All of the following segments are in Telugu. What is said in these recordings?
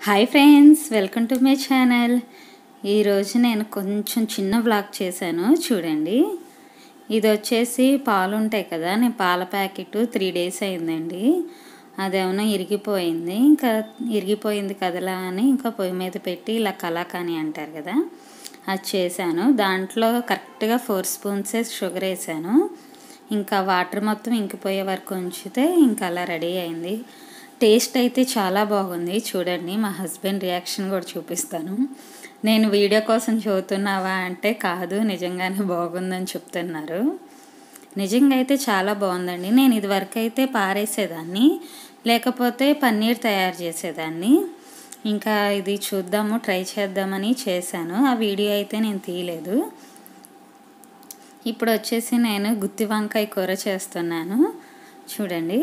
hi friends welcome to my channel ఈరోజు నేను కొంచెం చిన్న వ్లాగ్ చేశాను చూడండి ఇది వచ్చేసి పాలు ఉంటాయి కదా నేను పాల ప్యాకెట్ త్రీ డేస్ అయిందండి అదేమన్నా ఇరిగిపోయింది ఇంకా ఇరిగిపోయింది కదలా అని ఇంకా పొయ్యి మీద పెట్టి ఇలా కలాకాని అంటారు కదా అది చేశాను దాంట్లో కరెక్ట్గా ఫోర్ స్పూన్సే షుగర్ వేసాను ఇంకా వాటర్ మొత్తం ఇంకిపోయే వరకు ఉంచితే ఇంకా అలా రెడీ అయింది టేస్ట్ అయితే చాలా బాగుంది చూడండి మా హస్బెండ్ రియాక్షన్ కూడా చూపిస్తాను నేను వీడియో కోసం చూస్తున్నావా అంటే కాదు నిజంగానే బాగుందని చెప్తున్నారు నిజంగా అయితే చాలా బాగుందండి నేను ఇదివరకు అయితే పారేసేదాన్ని లేకపోతే పన్నీర్ తయారు చేసేదాన్ని ఇంకా ఇది చూద్దాము ట్రై చేద్దామని చేశాను ఆ వీడియో అయితే నేను తీయలేదు ఇప్పుడు వచ్చేసి నేను గుత్తి వంకాయ కూర చేస్తున్నాను చూడండి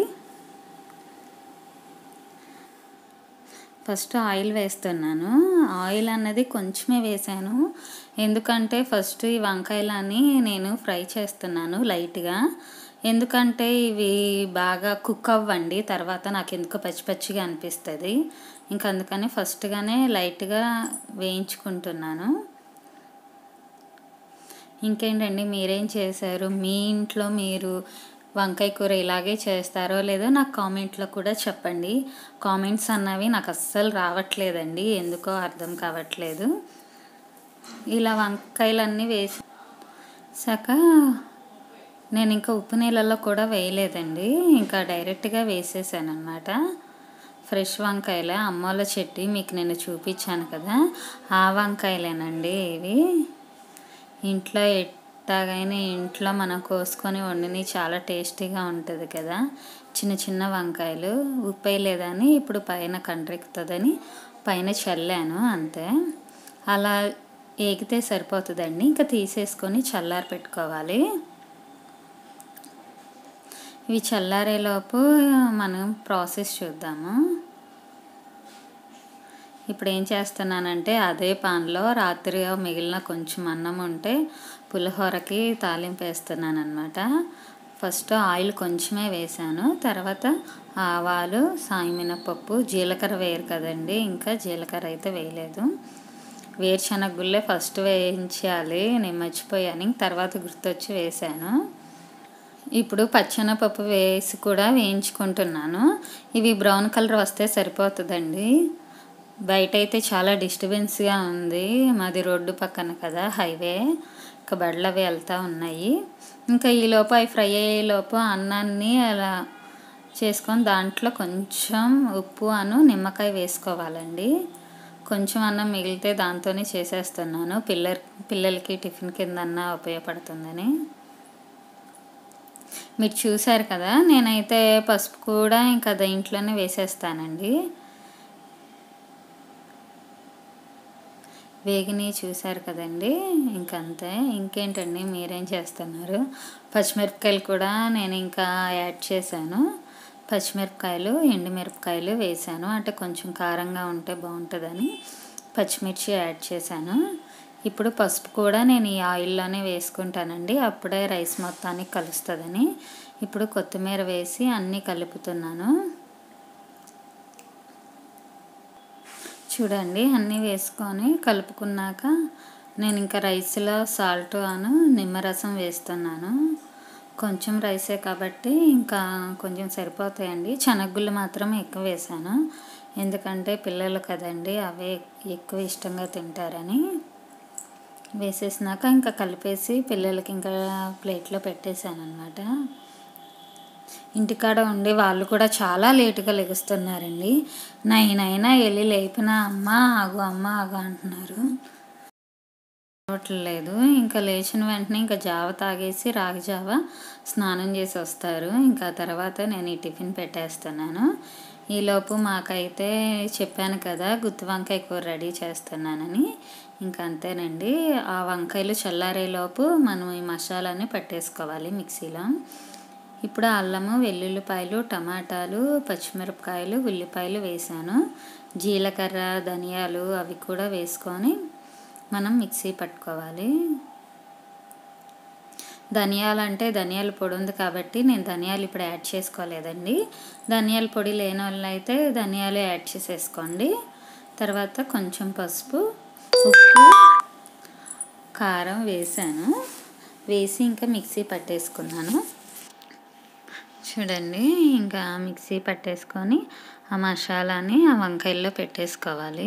ఫస్ట్ ఆయిల్ వేస్తున్నాను ఆయిల్ అన్నది కొంచెమే వేసాను ఎందుకంటే ఫస్ట్ ఈ వంకాయలని నేను ఫ్రై చేస్తున్నాను లైట్గా ఎందుకంటే ఇవి బాగా కుక్ అవ్వండి తర్వాత నాకు ఎందుకో పచ్చి పచ్చిగా అనిపిస్తుంది ఇంకా అందుకని ఫస్ట్గానే లైట్గా వేయించుకుంటున్నాను ఇంకేంటండి మీరేం చేశారు మీ ఇంట్లో మీరు వంకాయ కూర ఇలాగే చేస్తారో లేదో నాకు కామెంట్లో కూడా చెప్పండి కామెంట్స్ అన్నవి నాకు అస్సలు రావట్లేదండి ఎందుకో అర్థం కావట్లేదు ఇలా వంకాయలన్నీ వేసాక నేను ఇంకా ఉప్పు నీళ్ళల్లో కూడా వేయలేదండి ఇంకా డైరెక్ట్గా వేసేసాను అనమాట ఫ్రెష్ వంకాయలే అమ్మోళ్ళ చెట్టు మీకు నేను చూపించాను కదా ఆ వంకాయలేనండి ఇవి ఇంట్లో ఎట్టాగైనా ఇంట్లో మనం కోసుకొని వండిని చాలా టేస్టీగా ఉంటుంది కదా చిన్న చిన్న వంకాయలు ఉప్పు వేయలేదని ఇప్పుడు పైన కండ్రెక్కుతుందని పైన చల్లాను అంతే అలా ఏగితే సరిపోతుందండి ఇంకా తీసేసుకొని చల్లారి పెట్టుకోవాలి ఇవి చల్లారేలోపు మనం ప్రాసెస్ చూద్దాము ఇప్పుడు ఏం చేస్తున్నానంటే అదే పాన్లో రాత్రి మిగిలిన కొంచెం అన్నం ఉంటే పులిహోరకి తాలింపు వేస్తున్నాను అనమాట ఫస్ట్ ఆయిల్ కొంచెమే వేసాను తర్వాత ఆవాలు సాయమినపప్పు జీలకర్ర వేయరు కదండి ఇంకా జీలకర్ర అయితే వేయలేదు వేరుశనగ గుళ్ళే ఫస్ట్ వేయించాలి నేను మర్చిపోయాను తర్వాత గుర్తొచ్చి వేసాను ఇప్పుడు పచ్చెనపప్పు వేసి కూడా వేయించుకుంటున్నాను ఇవి బ్రౌన్ కలర్ వస్తే సరిపోతుందండి బయట అయితే చాలా డిస్టర్బెన్స్గా ఉంది మాది రోడ్డు పక్కన కదా హైవే ఇంకా బళ్ళు అవి వెళ్తూ ఉన్నాయి ఇంకా ఈలోపు అవి ఫ్రై అయ్యేలోపు అన్నాన్ని అలా చేసుకొని దాంట్లో కొంచెం ఉప్పు అను నిమ్మకాయ వేసుకోవాలండి కొంచెం అన్నం మిగిలితే దాంతోనే చేసేస్తున్నాను పిల్లర్ పిల్లలకి టిఫిన్ కిందన్నా ఉపయోగపడుతుందని మీరు చూసారు కదా నేనైతే పసుపు కూడా ఇంకా ఇంట్లోనే వేసేస్తానండి వేగిని చూశారు కదండి ఇంకంతే ఇంకేంటండి మీరేం చేస్తున్నారు పచ్చిమిరపకాయలు కూడా నేను ఇంకా యాడ్ చేశాను పచ్చిమిరపకాయలు ఎండుమిరపకాయలు వేసాను అంటే కొంచెం కారంగా ఉంటే బాగుంటుందని పచ్చిమిర్చి యాడ్ చేశాను ఇప్పుడు పసుపు కూడా నేను ఈ ఆయిల్లోనే వేసుకుంటానండి అప్పుడే రైస్ మొత్తానికి కలుస్తుందని ఇప్పుడు కొత్తిమీర వేసి అన్నీ కలుపుతున్నాను చూడండి అన్నీ వేసుకొని కలుపుకున్నాక నేను ఇంకా రైస్లో సాల్ట్ అను నిమ్మరసం వేస్తున్నాను కొంచెం రైసే కాబట్టి ఇంకా కొంచెం సరిపోతాయండి శనగగుళ్ళు మాత్రం ఎక్కువ వేసాను ఎందుకంటే పిల్లలు కదండి అవే ఎక్కువ ఇష్టంగా తింటారని వేసేసినాక ఇంకా కలిపేసి పిల్లలకి ఇంకా ప్లేట్లో పెట్టేశాను అనమాట ఇంటికాడ ఉండి వాళ్ళు కూడా చాలా లేటుగా లెగుస్తున్నారండి నైన్ అయినా వెళ్ళి లేపిన అమ్మ ఆగు అమ్మ ఆగు అంటున్నారు లేదు ఇంకా లేచిన వెంటనే ఇంకా జావ తాగేసి రాగి జావ స్నానం చేసి వస్తారు ఇంకా తర్వాత నేను ఈ టిఫిన్ పెట్టేస్తున్నాను ఈలోపు మాకైతే చెప్పాను కదా గుత్తి వంకాయ కూర రెడీ చేస్తున్నానని ఇంకా అంతేనండి ఆ వంకాయలు చల్లారేలోపు మనం ఈ మసాలాని పట్టేసుకోవాలి మిక్సీలో ఇప్పుడు అల్లము వెల్లుల్లిపాయలు టమాటాలు పచ్చిమిరపకాయలు ఉల్లిపాయలు వేసాను జీలకర్ర ధనియాలు అవి కూడా వేసుకొని మనం మిక్సీ పట్టుకోవాలి ధనియాలు అంటే ధనియాల పొడి ఉంది కాబట్టి నేను ధనియాలు ఇప్పుడు యాడ్ చేసుకోలేదండి ధనియాల పొడి లేని వాళ్ళు అయితే ధనియాలు యాడ్ చేసేసుకోండి తర్వాత కొంచెం పసుపు ఉప్పు కారం వేసాను వేసి ఇంకా మిక్సీ పట్టేసుకున్నాను చూడండి ఇంకా మిక్సీ పట్టేసుకొని ఆ మసాలాని ఆ వంకాయల్లో పెట్టేసుకోవాలి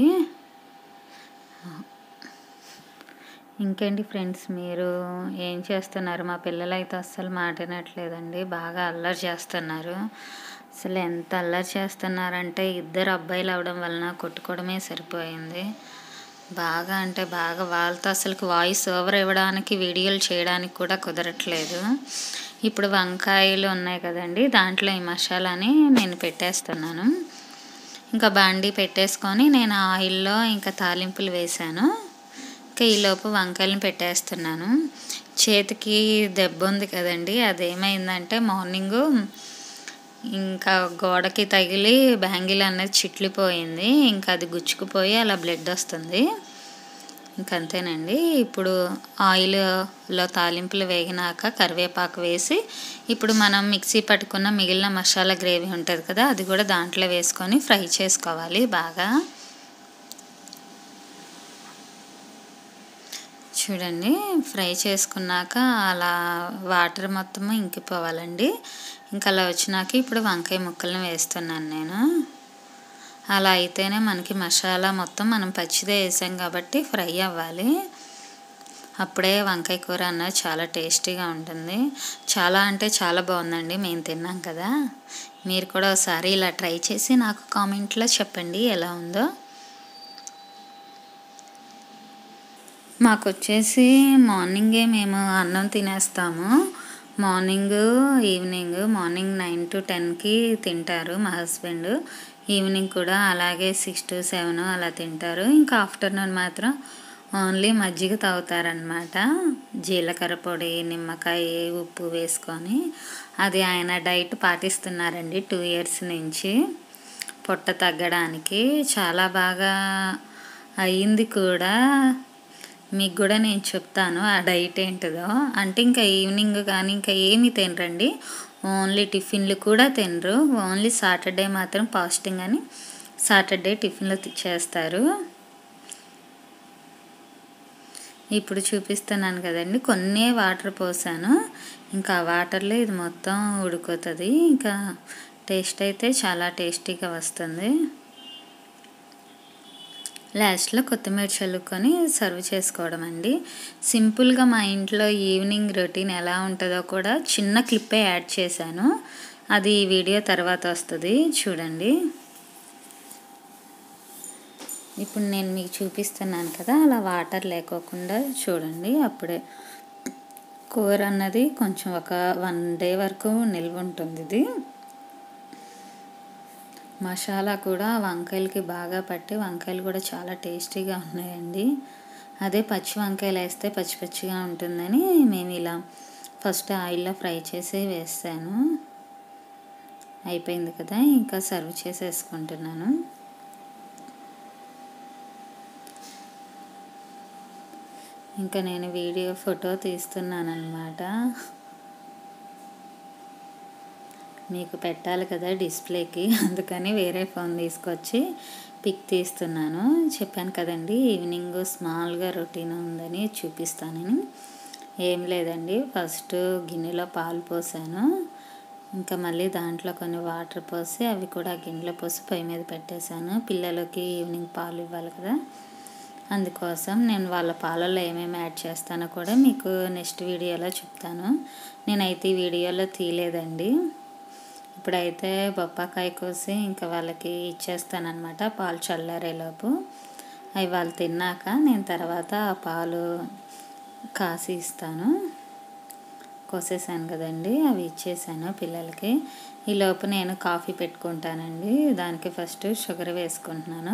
ఇంకేంటి ఫ్రెండ్స్ మీరు ఏం చేస్తున్నారు మా పిల్లలు అయితే అస్సలు మాటినట్లేదండి బాగా అల్లరి చేస్తున్నారు అసలు ఎంత అల్లరి చేస్తున్నారంటే ఇద్దరు అబ్బాయిలు అవడం వలన కొట్టుకోవడమే సరిపోయింది బాగా అంటే బాగా వాళ్ళతో అసలుకి వాయిస్ ఓవర్ ఇవ్వడానికి వీడియోలు చేయడానికి కూడా కుదరట్లేదు ఇప్పుడు వంకాయలు ఉన్నాయి కదండి దాంట్లో ఈ మసాలాని నేను పెట్టేస్తున్నాను ఇంకా బాండీ పెట్టేసుకొని నేను ఆయిల్లో ఇంకా తాలింపులు వేశాను ఇంకా ఈలోపు వంకాయలను పెట్టేస్తున్నాను చేతికి దెబ్బ ఉంది కదండి అదేమైందంటే మార్నింగు ఇంకా గోడకి తగిలి బ్యాంగిల్ అనేది చిట్లిపోయింది ఇంకా అది గుచ్చుకుపోయి అలా బ్లడ్ వస్తుంది ఇంకంతేనండి ఇప్పుడు ఆయిల్లో తాలింపులు వేగినాక కరివేపాకు వేసి ఇప్పుడు మనం మిక్సీ పట్టుకున్న మిగిలిన మసాలా గ్రేవీ ఉంటుంది కదా అది కూడా దాంట్లో వేసుకొని ఫ్రై చేసుకోవాలి బాగా చూడండి ఫ్రై చేసుకున్నాక అలా వాటర్ మొత్తం ఇంకిపోవాలండి ఇంకా అలా వచ్చినాక ఇప్పుడు వంకాయ ముక్కలను వేస్తున్నాను నేను అలా అయితేనే మనకి మసాలా మొత్తం మనం పచ్చిదే వేసాం కాబట్టి ఫ్రై అవ్వాలి అప్పుడే వంకాయ కూర అన్నది చాలా టేస్టీగా ఉంటుంది చాలా అంటే చాలా బాగుందండి మేము తిన్నాం కదా మీరు కూడా ఒకసారి ఇలా ట్రై చేసి నాకు కామెంట్లో చెప్పండి ఎలా ఉందో మాకు వచ్చేసి మార్నింగే మేము అన్నం తినేస్తాము morning evening morning nine to టెన్కి తింటారు మా హస్బెండ్ ఈవినింగ్ కూడా అలాగే సిక్స్ టు సెవెన్ అలా తింటారు ఇంకా ఆఫ్టర్నూన్ మాత్రం ఓన్లీ మజ్జిగ తాగుతారనమాట జీలకర్ర పొడి నిమ్మకాయ ఉప్పు వేసుకొని అది ఆయన డైట్ పాటిస్తున్నారండి టూ ఇయర్స్ నుంచి పొట్ట తగ్గడానికి చాలా బాగా అయ్యింది కూడా మీకు కూడా నేను చెప్తాను ఆ డైట్ ఏంటిదో అంటే ఇంకా ఈవినింగ్ కానీ ఇంకా ఏమి తినరండి ఓన్లీ టిఫిన్లు కూడా తినరు ఓన్లీ సాటర్డే మాత్రం ఫాస్టింగ్ అని సాటర్డే టిఫిన్లు చేస్తారు ఇప్పుడు చూపిస్తున్నాను కదండి కొన్ని వాటర్ పోసాను ఇంకా ఆ వాటర్లో ఇది మొత్తం ఉడుకుతుంది ఇంకా టేస్ట్ అయితే చాలా టేస్టీగా వస్తుంది లాస్ట్లో కొత్తిమీర చల్లుకొని సర్వ్ చేసుకోవడం అండి సింపుల్గా మా ఇంట్లో ఈవినింగ్ రొటీన్ ఎలా ఉంటుందో కూడా చిన్న క్లిప్పే యాడ్ చేశాను అది ఈ వీడియో తర్వాత వస్తుంది చూడండి ఇప్పుడు నేను మీకు చూపిస్తున్నాను కదా అలా వాటర్ లేకోకుండా చూడండి అప్పుడే కూర అన్నది కొంచెం ఒక వన్ డే వరకు నిల్వ ఉంటుంది ఇది మసాలా కూడా వంకాయలకి బాగా పట్టి వంకాయలు కూడా చాలా టేస్టీగా ఉన్నాయండి అదే పచ్చి వంకాయలు వేస్తే పచ్చి పచ్చిగా ఉంటుందని మేము ఇలా ఫస్ట్ ఆయిల్లో ఫ్రై చేసి వేస్తాను అయిపోయింది కదా ఇంకా సర్వ్ చేసేసుకుంటున్నాను ఇంకా నేను వీడియో ఫోటో తీస్తున్నాను అనమాట మీకు పెట్టాలి కదా డిస్ప్లేకి అందుకని వేరే ఫోన్ తీసుకొచ్చి పిక్ తీస్తున్నాను చెప్పాను కదండి ఈవినింగ్ స్మాల్గా రొటీన్ ఉందని చూపిస్తానని ఏం లేదండి ఫస్ట్ గిన్నెలో పాలు పోసాను ఇంకా మళ్ళీ దాంట్లో కొన్ని వాటర్ పోసి అవి కూడా గిన్నెలో పోసి పొయ్యి మీద పెట్టేశాను పిల్లలకి ఈవినింగ్ పాలు ఇవ్వాలి కదా అందుకోసం నేను వాళ్ళ పాలల్లో ఏమేమి యాడ్ చేస్తానో కూడా మీకు నెక్స్ట్ వీడియోలో చెప్తాను నేనైతే ఈ వీడియోలో తీయలేదండి ఇప్పుడైతే బొప్పాకాయ కోసి ఇంకా వాళ్ళకి ఇచ్చేస్తానమాట పాలు చల్లారేలోపు అవి వాళ్ళు తిన్నాక నేను తర్వాత ఆ పాలు కాసి ఇస్తాను కోసేసాను కదండి అవి ఇచ్చేసాను పిల్లలకి ఈలోపు నేను కాఫీ పెట్టుకుంటానండి దానికి ఫస్ట్ షుగర్ వేసుకుంటున్నాను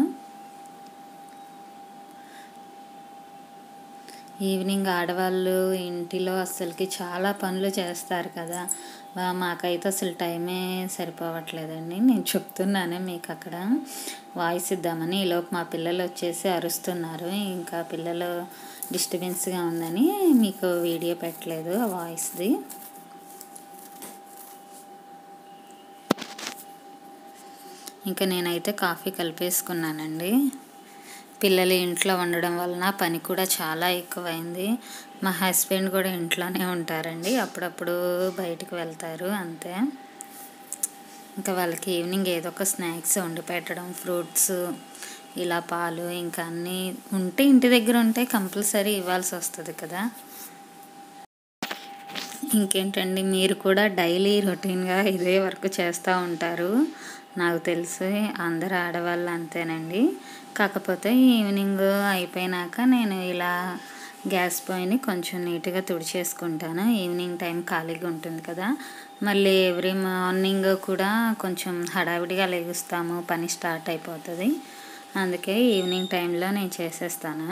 ఈవినింగ్ ఆడవాళ్ళు ఇంటిలో అసలుకి చాలా పనులు చేస్తారు కదా మాకైతే అసలు టైమే సరిపోవట్లేదండి నేను చెప్తున్నాను మీకు అక్కడ వాయిస్ ఇద్దామని ఈలోపు మా పిల్లలు వచ్చేసి అరుస్తున్నారు ఇంకా పిల్లలు డిస్టర్బెన్స్గా ఉందని మీకు వీడియో పెట్టలేదు ఆ వాయిస్ది ఇంకా నేనైతే కాఫీ కలిపేసుకున్నానండి పిల్లలు ఇంట్లో ఉండడం వలన పని కూడా చాలా ఎక్కువైంది మా హస్బెండ్ కూడా ఇంట్లోనే ఉంటారండి అప్పుడప్పుడు బయటికి వెళ్తారు అంతే ఇంకా వాళ్ళకి ఈవినింగ్ ఏదో ఒక స్నాక్స్ వండి పెట్టడం ఫ్రూట్స్ ఇలా పాలు ఇంకా అన్నీ ఉంటే ఇంటి దగ్గర ఉంటే కంపల్సరీ ఇవ్వాల్సి వస్తుంది కదా ఇంకేంటండి మీరు కూడా డైలీ రొటీన్గా ఇదే వర్క్ చేస్తూ ఉంటారు నాకు తెలిసి అందరు ఆడవాళ్ళు అంతేనండి కాకపోతే ఈవినింగ్ అయిపోయినాక నేను ఇలా గ్యాస్ పొయ్యిని కొంచెం నీట్గా తుడిచేసుకుంటాను ఈవినింగ్ టైం ఖాళీగా ఉంటుంది కదా మళ్ళీ ఎవ్రీ మార్నింగ్ కూడా కొంచెం హడావిడిగా లెగుస్తాము పని స్టార్ట్ అయిపోతుంది అందుకే ఈవినింగ్ టైంలో నేను చేసేస్తాను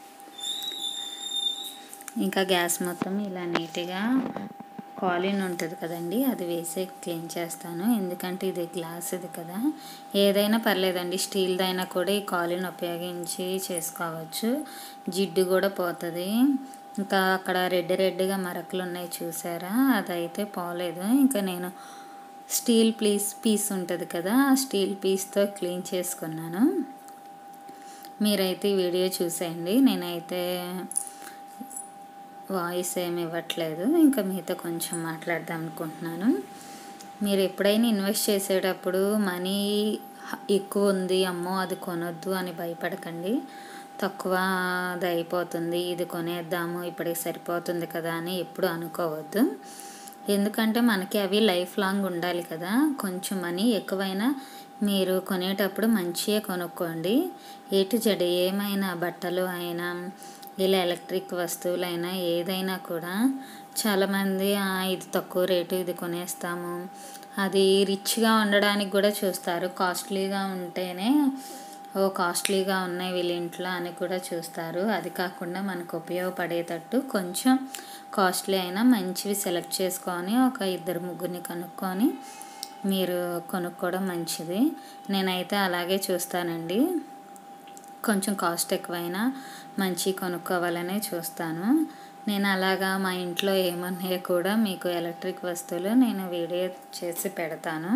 ఇంకా గ్యాస్ మొత్తం ఇలా నీట్గా కాలిన్ ఉంటుంది కదండి అది వేసి క్లీన్ చేస్తాను ఎందుకంటే ఇది గ్లాస్ ఇది కదా ఏదైనా పర్లేదండి స్టీల్దైనా కూడా ఈ కాలిన్ ఉపయోగించి చేసుకోవచ్చు జిడ్డు కూడా పోతుంది ఇంకా అక్కడ రెడ్ రెడ్గా మరకలు ఉన్నాయి చూసారా అదైతే పోలేదు ఇంకా నేను స్టీల్ పీస్ పీస్ ఉంటుంది కదా ఆ స్టీల్ పీస్తో క్లీన్ చేసుకున్నాను మీరైతే ఈ వీడియో చూసేయండి నేనైతే వాయిస్ ఏమి ఇవ్వట్లేదు ఇంకా మీతో కొంచెం మాట్లాడదాం అనుకుంటున్నాను మీరు ఎప్పుడైనా ఇన్వెస్ట్ చేసేటప్పుడు మనీ ఎక్కువ ఉంది అమ్మో అది కొనొద్దు అని భయపడకండి తక్కువ అది అయిపోతుంది ఇది కొనేద్దాము ఇప్పటికి సరిపోతుంది కదా అని ఎప్పుడు అనుకోవద్దు ఎందుకంటే మనకి అవి లైఫ్ లాంగ్ ఉండాలి కదా కొంచెం మనీ ఎక్కువైనా మీరు కొనేటప్పుడు మంచిగా కొనుక్కోండి ఏ టు జెడ్ ఏమైనా బట్టలు అయినా ఇలా ఎలక్ట్రిక్ వస్తువులైనా ఏదైనా కూడా చాలామంది ఇది తక్కువ రేటు ఇది కొనేస్తాము అది రిచ్గా ఉండడానికి కూడా చూస్తారు కాస్ట్లీగా ఉంటేనే ఓ కాస్ట్లీగా ఉన్నాయి వీళ్ళ ఇంట్లో అని కూడా చూస్తారు అది కాకుండా మనకు ఉపయోగపడేటట్టు కొంచెం కాస్ట్లీ అయినా మంచివి సెలెక్ట్ చేసుకొని ఒక ఇద్దరు ముగ్గురిని కనుక్కొని మీరు కొనుక్కోవడం మంచిది నేనైతే అలాగే చూస్తానండి కొంచెం కాస్ట్ ఎక్కువైనా మంచి కొనుక్కోవాలనే చూస్తాను నేను అలాగా మా ఇంట్లో ఏమన్నాయో కూడా మీకు ఎలక్ట్రిక్ వస్తువులు నేను వీడియో చేసి పెడతాను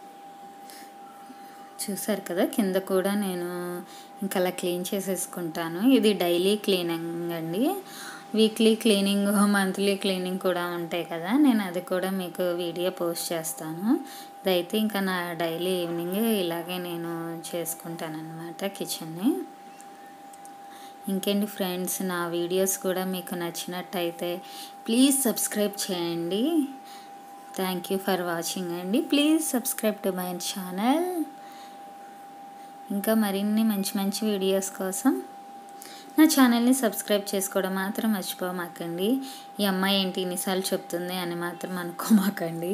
చూసారు కదా కింద కూడా నేను ఇంకా అలా క్లీన్ చేసేసుకుంటాను ఇది డైలీ క్లీనింగ్ అండి వీక్లీ క్లీనింగ్ మంత్లీ క్లీనింగ్ కూడా ఉంటాయి కదా నేను అది కూడా మీకు వీడియో పోస్ట్ చేస్తాను ఇదైతే ఇంకా నా డైలీ ఈవినింగ్ ఇలాగే నేను చేసుకుంటాను అనమాట కిచెన్ని ఇంకేంటి ఫ్రెండ్స్ నా వీడియోస్ కూడా మీకు నచ్చినట్టయితే ప్లీజ్ సబ్స్క్రైబ్ చేయండి థ్యాంక్ యూ ఫర్ వాచింగ్ అండి please subscribe to my channel ఇంకా మరిన్ని మంచి మంచి వీడియోస్ కోసం నా ఛానల్ని సబ్స్క్రైబ్ చేసుకోవడం మాత్రం మర్చిపోమాకండి ఈ అమ్మాయి ఏంటి ఇన్నిసార్లు చెప్తుంది అని మాత్రం అనుకోమాకండి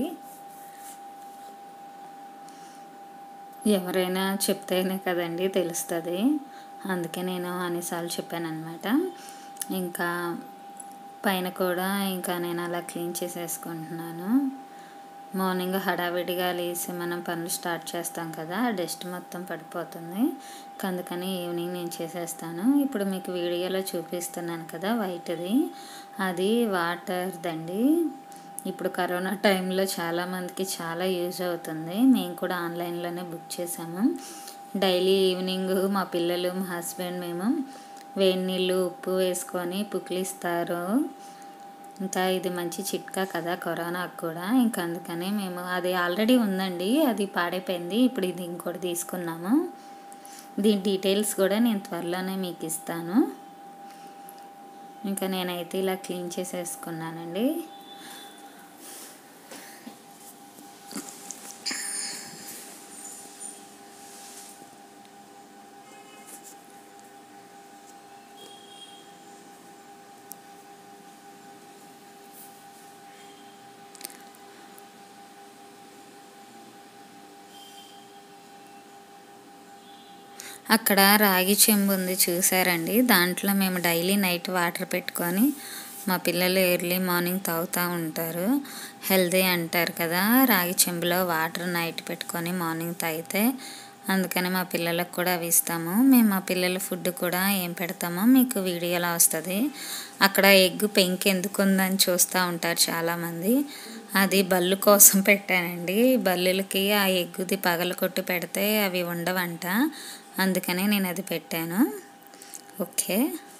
ఎవరైనా చెప్తేనే కదండి తెలుస్తుంది అందుకే నేను అన్నిసార్లు చెప్పాను అనమాట ఇంకా పైన కూడా ఇంకా నేను అలా క్లీన్ చేసేసుకుంటున్నాను మార్నింగ్ హడావిడిగా లేసి మనం పనులు స్టార్ట్ చేస్తాం కదా డస్ట్ మొత్తం పడిపోతుంది అందుకని ఈవినింగ్ నేను చేసేస్తాను ఇప్పుడు మీకు వీడియోలో చూపిస్తున్నాను కదా వైట్ది అది వాటర్దండి ఇప్పుడు కరోనా టైంలో చాలామందికి చాలా యూజ్ అవుతుంది మేము కూడా ఆన్లైన్లోనే బుక్ చేసాము డైలీ ఈవినింగ్ మా పిల్లలు మా హస్బెండ్ మేము వేడి నీళ్ళు ఉప్పు వేసుకొని పుక్లిస్తారు ఇంకా ఇది మంచి చిట్కా కదా కరోనాకు కూడా ఇంకా అందుకని మేము అది ఆల్రెడీ ఉందండి అది పాడైపోయింది ఇప్పుడు ఇది ఇంకోటి తీసుకున్నాము దీని డీటెయిల్స్ కూడా నేను త్వరలోనే మీకు ఇస్తాను ఇంకా నేనైతే ఇలా క్లీన్ చేసేసుకున్నానండి అక్కడ రాగి చెంబు ఉంది చూసారండి దాంట్లో మేము డైలీ నైట్ వాటర్ పెట్టుకొని మా పిల్లలు ఎర్లీ మార్నింగ్ తాగుతూ ఉంటారు హెల్దీ అంటారు కదా రాగి చెంబులో వాటర్ నైట్ పెట్టుకొని మార్నింగ్ తాగితే అందుకని మా పిల్లలకు కూడా అవి ఇస్తాము మేము మా పిల్లల ఫుడ్ కూడా ఏం పెడతామో మీకు వీడియోలో వస్తుంది అక్కడ ఎగ్ పెంక్ ఎందుకు ఉందని చూస్తూ ఉంటారు చాలామంది అది బల్లు కోసం పెట్టానండి బల్లులకి ఆ ఎగ్గుది పగల కొట్టి పెడితే అవి ఉండవంట అందుకనే నేను అది పెట్టాను ఓకే